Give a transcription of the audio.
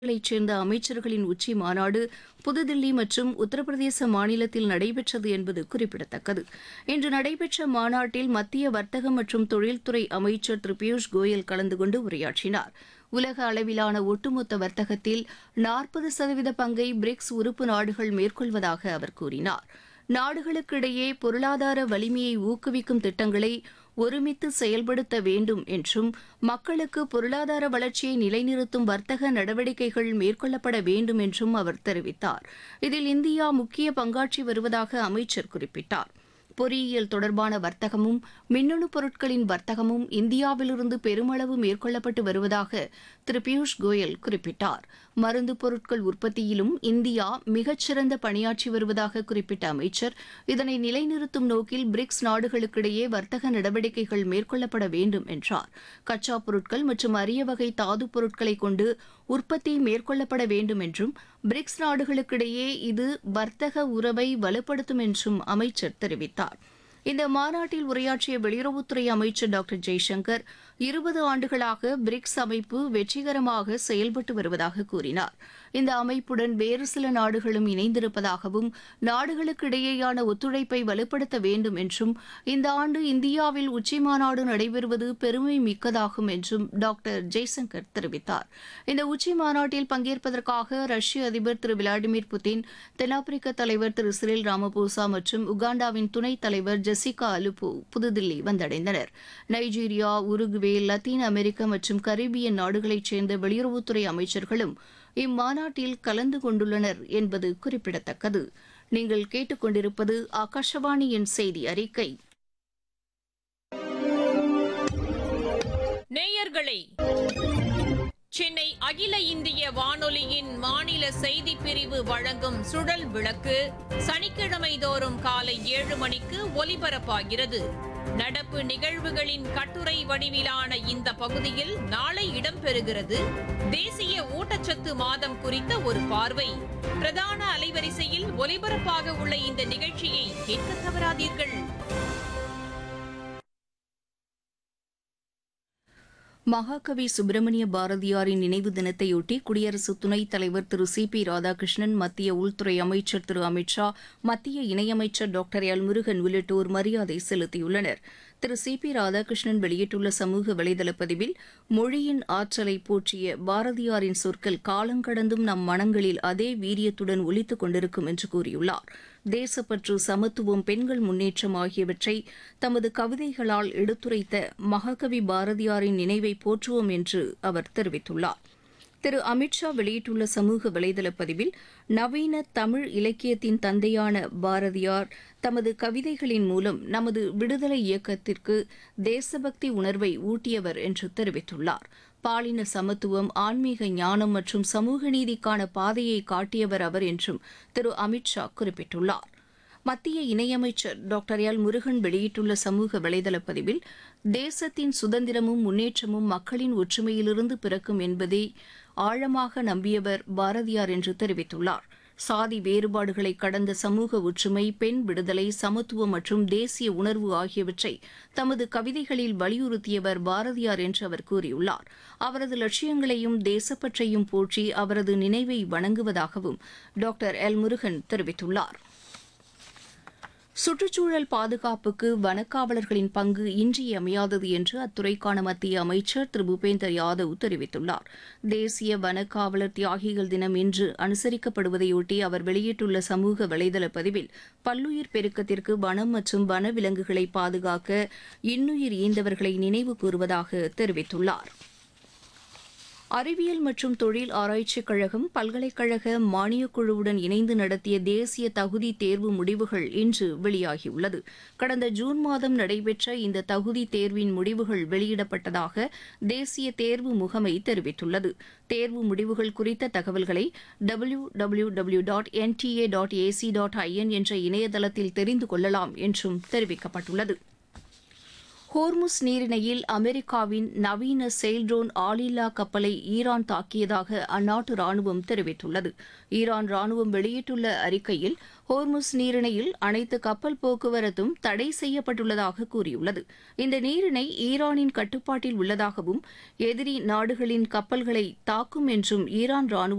களைச் சேர்ந்த அமைச்சர்களின் உச்சி மாநாடு புதுதில்லி மற்றும் உத்தரப்பிரதேச மாநிலத்தில் நடைபெற்றது என்பது குறிப்பிடத்தக்கது இன்று நடைபெற்ற மாநாட்டில் மத்திய வர்த்தக மற்றும் தொழில்துறை அமைச்சர் திரு பியூஷ் கோயல் கலந்து கொண்டு உரையாற்றினார் உலக அளவிலான ஒட்டுமொத்த வர்த்தகத்தில் நாற்பது சதவீத பங்கை பிரிக்ஸ் உறுப்பு நாடுகள் மேற்கொள்வதாக அவர் கூறினார் நாடுகளுக்கிடையே பொருளாதார வலிமையை ஊக்குவிக்கும் திட்டங்களை ஒருமித்து செயல்படுத்த வேண்டும் என்றும் மக்களுக்கு பொருளாதார வளர்ச்சியை நிலைநிறுத்தும் வர்த்தக நடவடிக்கைகள் மேற்கொள்ளப்பட வேண்டும் என்றும் அவர் தெரிவித்தார் இதில் இந்தியா முக்கிய பங்காற்றி வருவதாக அமைச்சர் குறிப்பிட்டார் பொறியியல் தொடர்பான வர்த்தகமும் மின்னணு பொருட்களின் வர்த்தகமும் இந்தியாவிலிருந்து பெருமளவு மேற்கொள்ளப்பட்டு வருவதாக திரு பியூஷ் கோயல் குறிப்பிட்டார் மருந்து பொருட்கள் உற்பத்தியிலும் இந்தியா மிகச்சிறந்த பணியாற்றி வருவதாக குறிப்பிட்ட அமைச்சர் இதனை நிலைநிறுத்தும் நோக்கில் பிரிக்ஸ் நாடுகளுக்கிடையே வர்த்தக நடவடிக்கைகள் மேற்கொள்ளப்பட வேண்டும் என்றார் கச்சா பொருட்கள் மற்றும் அரிய வகை தாது பொருட்களை கொண்டு உற்பத்தி மேற்கொள்ளப்பட வேண்டும் என்றும் பிரிக்ஸ் நாடுகளுக்கிடையே இது வர்த்தக உறவை வலுப்படுத்தும் என்றும் அமைச்சர் தெரிவித்தார் இந்த மாநாட்டில் உரையாற்றிய வெளியுறவுத்துறை அமைச்சர் டாக்டர் ஜெய்சங்கர் இருபது ஆண்டுகளாக பிரிக்ஸ் அமைப்பு வெற்றிகரமாக செயல்பட்டு வருவதாக கூறினார் இந்த அமைப்புடன் வேறு சில நாடுகளும் இணைந்திருப்பதாகவும் நாடுகளுக்கு இடையேயான ஒத்துழைப்பை வலுப்படுத்த வேண்டும் என்றும் இந்த ஆண்டு இந்தியாவில் உச்சிமாநாடு நடைபெறுவது பெருமை மிக்கதாகும் என்றும் டாக்டர் ஜெய்சங்கர் தெரிவித்தார் இந்த உச்சி மாநாட்டில் பங்கேற்பதற்காக ரஷ்ய அதிபர் திரு விளாடிமிர் புட்டின் தென்னாப்பிரிக்க தலைவர் திரு சிறில் ராமபோசா மற்றும் உகாண்டாவின் துணைத் தலைவர் ஜெசிகா அலுப்பு புதுதில்லி வந்தடைந்தனர் நைஜீரியா உருகுவே லத்தீன் அமெரிக்க மற்றும் கரீபியன் நாடுகளைச் சேர்ந்த வெளியுறவுத்துறை அமைச்சர்களும் இம்மாநாட்டில் கலந்து கொண்டுள்ளனர் என்பது குறிப்பிடத்தக்கது நீங்கள் கேட்டுக்கொண்டிருப்பது ஆகாஷவாணியின் செய்தி அறிக்கை நேயர்களே சென்னை அகில இந்திய வானொலியின் மாநில செய்திப் பிரிவு வழங்கும் சுழல் விளக்கு சனிக்கிழமை தோறும் காலை ஏழு மணிக்கு ஒலிபரப்பாகிறது நடப்பு நிகழ்வுகளின் கட்டுரை வடிவிலான இந்த பகுதியில் நாளை இடம்பெறுகிறது தேசிய ஊட்டச்சத்து மாதம் குறித்த ஒரு பார்வை பிரதான அலைவரிசையில் ஒலிபரப்பாக உள்ள இந்த நிகழ்ச்சியை கேட்க தவறாதீர்கள் மகாகவி சுப்பிரமணிய பாரதியாரின் நினைவு தினத்தையொட்டி குடியரசு துணைத் தலைவர் திரு சி பி ராதாகிருஷ்ணன் மத்திய உள்துறை அமைச்சர் திரு அமித் ஷா மத்திய இணையமைச்சர் டாக்டர் எல் முருகன் உள்ளிட்டோர் மரியாதை செலுத்தியுள்ளனர் திரு சி பி ராதாகிருஷ்ணன் வெளியிட்டுள்ள சமூக வலைதள பதிவில் மொழியின் ஆற்றலை போற்றிய பாரதியாரின் சொற்கள் காலங்கடந்தும் நம் மனங்களில் அதே வீரியத்துடன் ஒலித்துக் கொண்டிருக்கும் என்று கூறியுள்ளார் தேசப்பற்று சமத்துவம் பெண்கள் முன்னேற்றம் ஆகியவற்றை தமது கவிதைகளால் எடுத்துரைத்த மகாகவி பாரதியாரின் நினைவை போற்றுவோம் என்று அவர் தெரிவித்துள்ளார் திரு அமித்ஷா வெளியிட்டுள்ள சமூக வலைதள பதிவில் நவீன தமிழ் இலக்கியத்தின் தந்தையான பாரதியார் தமது கவிதைகளின் மூலம் நமது விடுதலை இயக்கத்திற்கு தேசபக்தி உணர்வை ஊட்டியவர் என்று தெரிவித்துள்ளார் பாலின சமத்துவம் ஆன்மீக ஞானம் மற்றும் சமூக நீதிக்கான பாதையை காட்டியவர் அவர் என்றும் திரு அமித்ஷா குறிப்பிட்டுள்ளார் மத்திய இணையமைச்சர் டாக்டர் எல் முருகன் வெளியிட்டுள்ள சமூக வலைதள பதிவில் தேசத்தின் சுதந்திரமும் முன்னேற்றமும் மக்களின் ஒற்றுமையிலிருந்து பிறக்கும் என்பதை ஆழமாக நம்பியவர் பாரதியார் என்று தெரிவித்துள்ளார் சாதி வேறுபாடுகளை கடந்த சமூக ஒற்றுமை பெண் விடுதலை சமத்துவம் மற்றும் தேசிய உணர்வு ஆகியவற்றை தமது கவிதைகளில் வலியுறுத்தியவர் பாரதியார் என்று அவர் கூறியுள்ளார் அவரது லட்சியங்களையும் தேசப்பற்றையும் போற்றி அவரது நினைவை வணங்குவதாகவும் டாக்டர் எல் முருகன் தெரிவித்துள்ளார் சுற்றுச்சூழல் பாதுகாப்புக்கு வனக்காவலர்களின் பங்கு இன்றியமையாதது என்று அத்துறைக்கான மத்திய அமைச்சர் திரு பூபேந்தர் யாதவ் தெரிவித்துள்ளார் தேசிய வனக்காவலர் தியாகிகள் தினம் இன்று அனுசரிக்கப்படுவதையொட்டி அவர் வெளியிட்டுள்ள சமூக வலைதள பதிவில் பல்லுயிர் பெருக்கத்திற்கு வனம் மற்றும் வனவிலங்குகளை பாதுகாக்க இன்னுயிர் ஈந்தவர்களை நினைவு கூறுவதாக தெரிவித்துள்ளார் அறிவியல் மற்றும் தொழில் ஆராய்ச்சிக் கழகம் பல்கலைக்கழக மானியக் குழுவுடன் இணைந்து நடத்திய தேசிய தகுதி தேர்வு முடிவுகள் இன்று வெளியாகியுள்ளது கடந்த ஜூன் மாதம் நடைபெற்ற இந்த தகுதி தேர்வின் முடிவுகள் வெளியிடப்பட்டதாக தேசிய தேர்வு முகமை தெரிவித்துள்ளது தேர்வு முடிவுகள் குறித்த தகவல்களை W W W dot NTA dot AC dot IN என்ற இணையதளத்தில் தெரிந்து கொள்ளலாம் என்றும் தெரிவிக்கப்பட்டுள்ளது ஹோர்முஸ் நீரிணையில் அமெரிக்காவின் நவீன செயில்ட்ரோன் ஆளில்லா கப்பலை ஈரான் தாக்கியதாக அந்நாட்டு ராணுவம் தெரிவித்துள்ளது ஈரான் ராணுவம் வெளியிட்டுள்ள அறிக்கையில் ஹோர்முஸ் நீரிணையில் அனைத்து கப்பல் போக்குவரத்தும் தடை செய்யப்பட்டுள்ளதாக கூறியுள்ளது இந்த நீரிணை ஈரானின் கட்டுப்பாட்டில் உள்ளதாகவும் எதிரி நாடுகளின் கப்பல்களை தாக்கும் என்றும் ஈரான் ராணுவம்